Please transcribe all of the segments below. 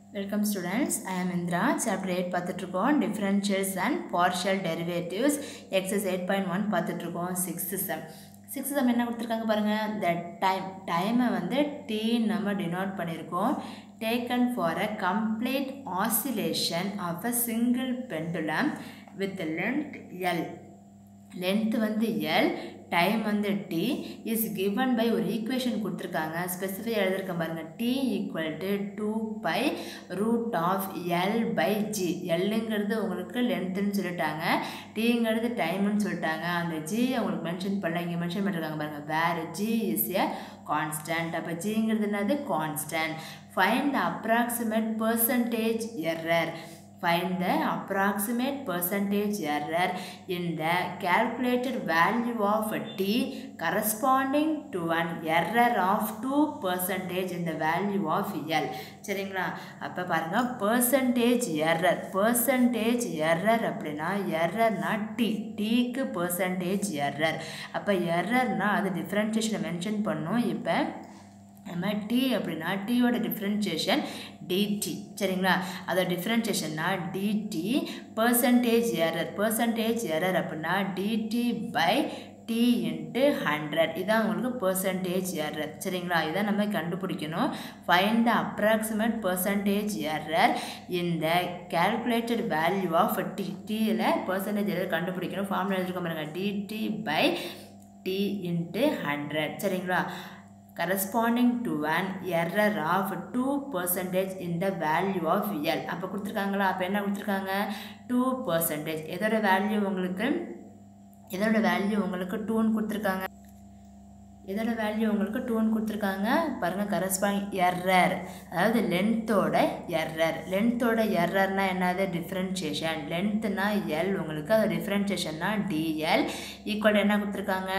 welcome students I am Indira chapter eight பார்த்துட்ருக்கோம் differentials and partial derivatives exercise eight point one பார்த்துட்ருக்கோம் sixth sem sixth sem என்ன கொடுத்துருக்காங்க பாருங்கள் the time டைமை வந்து டி நம்ம டினோட் பண்ணியிருக்கோம் taken for a complete oscillation of a single pendulum with length L length வந்து எல் டைம் வந்து டி இஸ் கிவன் பை ஒரு ஈக்குவேஷன் கொடுத்துருக்காங்க ஸ்பெசிஃபை எழுதியிருக்கேன் பாருங்கள் T equal to two pi root of L by G எல்லுங்கிறது உங்களுக்கு லென்த்துன்னு சொல்லிட்டாங்க டிங்கிறது டைம்னு சொல்லிட்டாங்க அந்த ஜி அவங்களுக்கு மென்ஷன் பண்ணல இங்கே மென்ஷன் பண்ணிருக்காங்க பாருங்கள் வேறு ஜி இஸ் எ கான்ஸ்டன்ட் அப்போ ஜிங்கிறது என்னது constant find the approximate percentage error find the approximate percentage error in the calculated value of t corresponding to an error of 2 percentage in the value of L சரிங்களா அப்போ பாருங்கள் percentage error percentage error அப்படின்னா எரர்னா T டீக்கு percentage error அப்போ எரர்னா அது டிஃப்ரென்ஷியேஷனை mention பண்ணும் இப்போ நம்ம டி அப்படின்னா டீயோட டிஃப்ரென்சியேஷன் டிடி சரிங்களா அதோட டிஃப்ரென்சியேஷன்னா dT percentage error percentage error அப்படின்னா dT by D into hundred இதான் உங்களுக்கு பர்சன்டேஜ் எரர் சரிங்களா இதான் நம்ம கண்டுபிடிக்கணும் find the approximate percentage error இந்த கேல்குலேட்டட் வேல்யூ ஆஃப் டி டீயில் பர்சன்டேஜ் எரர் கண்டுபிடிக்கணும் ஃபார்முலா எழுதிருக்க பாருங்க dT by D into hundred சரிங்களா corresponding to an error of 2 percentage in the value of L அப்போ கொடுத்துருக்காங்களா அப்போ என்ன கொடுத்துருக்காங்க 2 percentage எதோட வேல்யூ உங்களுக்கு எதோட வேல்யூ உங்களுக்கு டூன்னு கொடுத்துருக்காங்க எதோட வேல்யூ உங்களுக்கு டூன்னு கொடுத்துருக்காங்க பாருங்கள் கரஸ்பாண்ட் எர்ரர் அதாவது லென்த்தோட எர்ரர் லென்த்தோட எர்ரர்னா என்னது டிஃப்ரென்ஷியேஷன் லென்த்துனா எல் உங்களுக்கு அது டிஃப்ரென்ஷியேஷன்னா டிஎல் ஈக்குவல் என்ன கொடுத்துருக்காங்க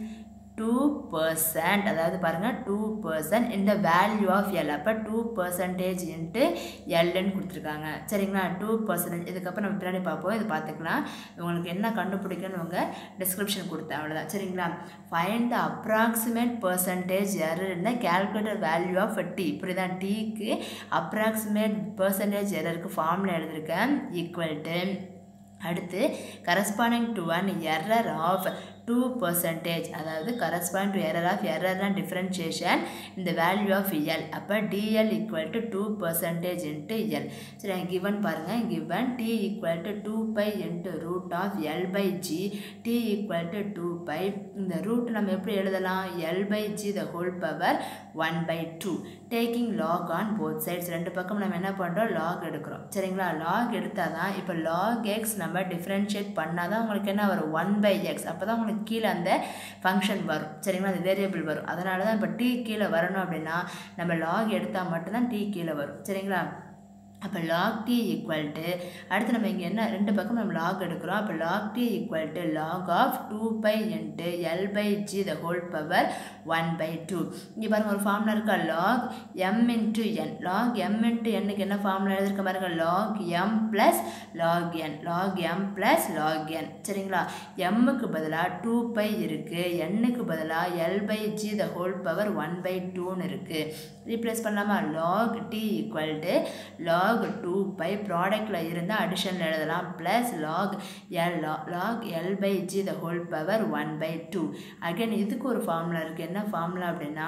டூ பர்சன்ட் அதாவது பாருங்கள் டூ பர்சன்ட் இந்த வேல்யூ ஆஃப் எல் அப்போ டூ பர்சன்டேஜ் இன்ட்டு எல்லுன்னு கொடுத்துருக்காங்க சரிங்களா டூ பர்சன்டேஜ் இதுக்கப்புறம் நம்ம பின்னாடி பார்ப்போம் இது பார்த்துக்கலாம் உங்களுக்கு என்ன கண்டுபிடிக்கணும்னு உங்கள் டிஸ்கிரிப்ஷன் கொடுத்தேன் அவ்வளோதான் சரிங்களா find the approximate percentage error இந்த கேல்குலேட்டர் வேல்யூ ஆஃப் டி இப்படிதான் டீக்கு அப்ராக்சிமேட் பர்சன்டேஜ் எரருக்கு ஃபார்மில் எழுதியிருக்கேன் ஈக்குவல் டு அடுத்து corresponding to one error of two percentage அதாவது கரஸ்பாண்ட் டு எரர் ஆஃப் எரர்னா டிஃப்ரென்ஷியேஷன் இந்த வேல்யூ ஆஃப் எல் அப்போ TL equal to two percentage into L சரி கிவன் பாருங்கள் given T equal to two pi into root of L by G T equal to two by இந்த root நம்ம எப்படி எழுதலாம் L by G the whole power one by two taking log on both sides ரெண்டு பக்கம் நம்ம என்ன பண்ணுறோம் lock எடுக்கிறோம் சரிங்களா லாக் எடுத்தால் தான் இப்போ லாக் எக்ஸ் நம்ம டிஃப்ரென்ஷியேட் பண்ணால் தான் உங்களுக்கு என்ன வரும் ஒன் பை எக்ஸ் அப்போ தான் உங்களுக்கு கீழே அந்த ஃபங்க்ஷன் வரும் சரிங்களா அந்த வேரியபிள் வரும் அதனால தான் இப்போ டி கீழே வரணும் அப்படின்னா நம்ம லாக் எடுத்தால் மட்டும்தான் டி கீழே வரும் சரிங்களா அப்போ லாக் டி ஈக்குவல் டு அடுத்து நம்ம இங்கே என்ன ரெண்டு பக்கம் நம்ம லாக் எடுக்கிறோம் அப்போ log T equal to log of two pi into L by G the whole power one by two இங்கே பாருங்கள் ஒரு ஃபார்முலா இருக்கா log M into N log M into என்னுக்கு என்ன ஃபார்முலா எழுதிருக்க பாருங்க log M plus log N log M plus log N சரிங்களா எம்முக்கு பதிலாக டூ பை இருக்குது எண்ணுக்கு பதிலாக L by G the whole power one by டூன்னு இருக்குது ரீப்ளேஸ் பண்ணலாமா lock T equal to log two pi ப்ராடக்டில் இருந்தால் அடிஷனில் எழுதலாம் plus log L log L by G the whole power one by two again இதுக்கு ஒரு ஃபார்முலா இருக்குது என்ன ஃபார்முலா அப்படின்னா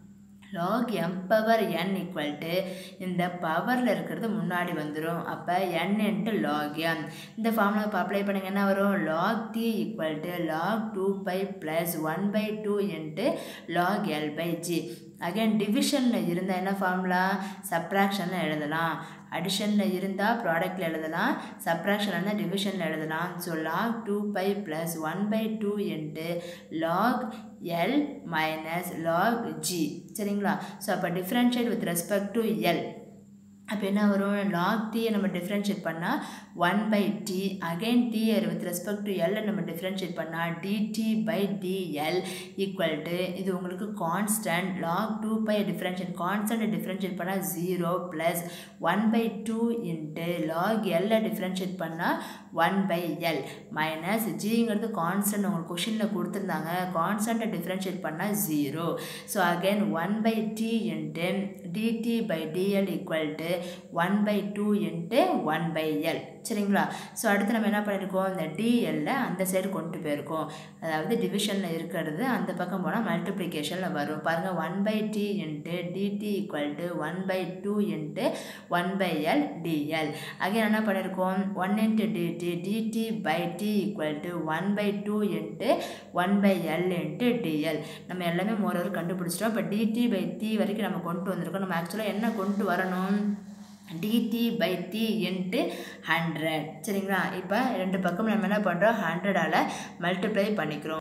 log M power N equal to இந்த பவரில் இருக்கிறது முன்னாடி வந்துடும் அப்போ என் இன்ட்டு லாக் எம் இந்த ஃபார்முலா இப்போ அப்ளை பண்ணுங்க என்ன வரும் log T equal to log two pi plus one by two into log L by G again டிவிஷனில் இருந்தால் என்ன ஃபார்முலா சப்ராக்ஷனில் எழுதலாம் அடிஷனில் இருந்தால் ப்ராடக்டில் எழுதலாம் சப்ராக்ஷன் இருந்தால் டிவிஷனில் எழுதலாம் so log two pi plus one by two into log L minus log G சரிங்களா ஸோ அப்போ differentiate with respect to L அப்போ என்ன வரும் லாக் டீயை நம்ம டிஃப்ரென்ஷியேட் பண்ணால் one by T again T with respect to எல்லை நம்ம டிஃப்ரென்ஷியேட் பண்ணால் dT by dL equal to இது உங்களுக்கு constant log two pi differentiate constant differentiate பண்ணால் zero plus one by two into log எல்லை டிஃப்ரென்ஷியேட் பண்ணால் ஒன் பை எல் மைனஸ் ஜிங்கிறது constant உங்களுக்கு கொஷினில் கொடுத்துருந்தாங்க கான்ஸ்டண்ட்டை டிஃப்ரென்ஷியேட் பண்ணால் zero so again one by D into dT by dL equal to one by two into one by L சரிங்களா so அடுத்து நம்ம என்ன பண்ணியிருக்கோம் இந்த டிஎல்ல அந்த சைடு கொண்டு போயிருக்கோம் அதாவது டிவிஷனில் இருக்கிறது அந்த பக்கம் போனால் மல்டிப்ளிகேஷனில் வரும் பாருங்கள் one by D into dT equal to one by two into one by L dL again என்ன பண்ணியிருக்கோம் one into dT dT by D equal to one by two into one by L into dL நம்ம எல்லாமே moreover கண்டுபிடிச்சிட்டோம் இப்போ DD by D வரைக்கும் நம்ம கொண்டு வந்திருக்கோம் நம்ம ஆக்சுவலாக என்ன கொண்டு வரணும் dT by D into hundred சரிங்களா இப்போ ரெண்டு பக்கம் நம்ம என்ன பண்ணுறோம் ஹண்ட்ரடால் மல்டிப்ளை பண்ணிக்கிறோம்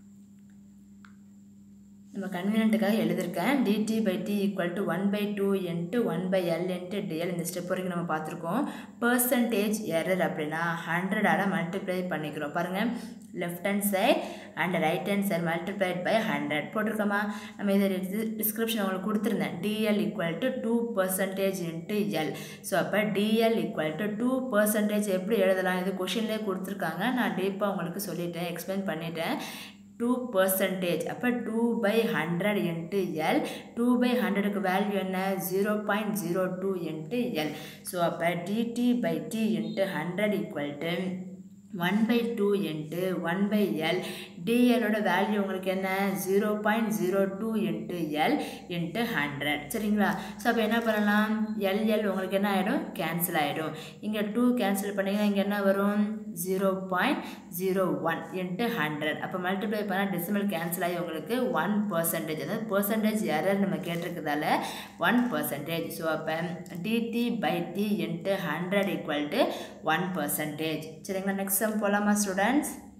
நம்ம கன்வீனியன்ட்டுக்காக எழுதியிருக்கேன் dt by D equal to one by two into one by L into dl இந்த ஸ்டெப் வரைக்கும் நம்ம பார்த்துருக்கோம் பர்சன்டேஜ் எரர் அப்படின்னா ஹண்ட்ரடால் மல்டிப்ளை பண்ணிக்கிறோம் பாருங்கள் left hand side and right hand side multiplied by hundred போட்டிருக்கோமா நம்ம இதை டிஸ்கிரிப்ஷன் உங்களுக்கு கொடுத்துருந்தேன் dl equal to two percentage into l so அப்போ TL equal to two percentage எப்படி எழுதலாம் இது கொஷின்லேயே கொடுத்துருக்காங்க நான் டீப்பாக உங்களுக்கு சொல்லிட்டேன் எக்ஸ்பிளைன் பண்ணிட்டேன் டூ பர்சன்டேஜ் அப்போ two by hundred into l two by ஹண்ட்ரடுக்கு வேல்யூ என்ன zero point zero two into l so அப்போ dt by D into hundred equal to one by two into one by l டிஎலோட value உங்களுக்கு என்ன zero point zero two into l into hundred சரிங்களா so அப்போ என்ன பண்ணலாம் L L உங்களுக்கு என்ன ஆகிடும் கேன்சல் ஆகிடும் இங்கே டூ கேன்சல் பண்ணிங்கன்னா இங்கே என்ன வரும் zero point zero one into hundred அப்போ மல்டிப்ளை பண்ணால் டெசிமல் கேன்சல் ஆகி உங்களுக்கு ஒன் பர்சன்டேஜ் அதாவது பர்சன்டேஜ் எரர் நம்ம கேட்டிருக்கிறதால ஒன் பர்சன்டேஜ் ஸோ அப்போ dt by D into hundred equal to one percentage சரிங்களா நெக்ஸ்ட் சம் போகலாமா ஸ்டூடெண்ட்ஸ்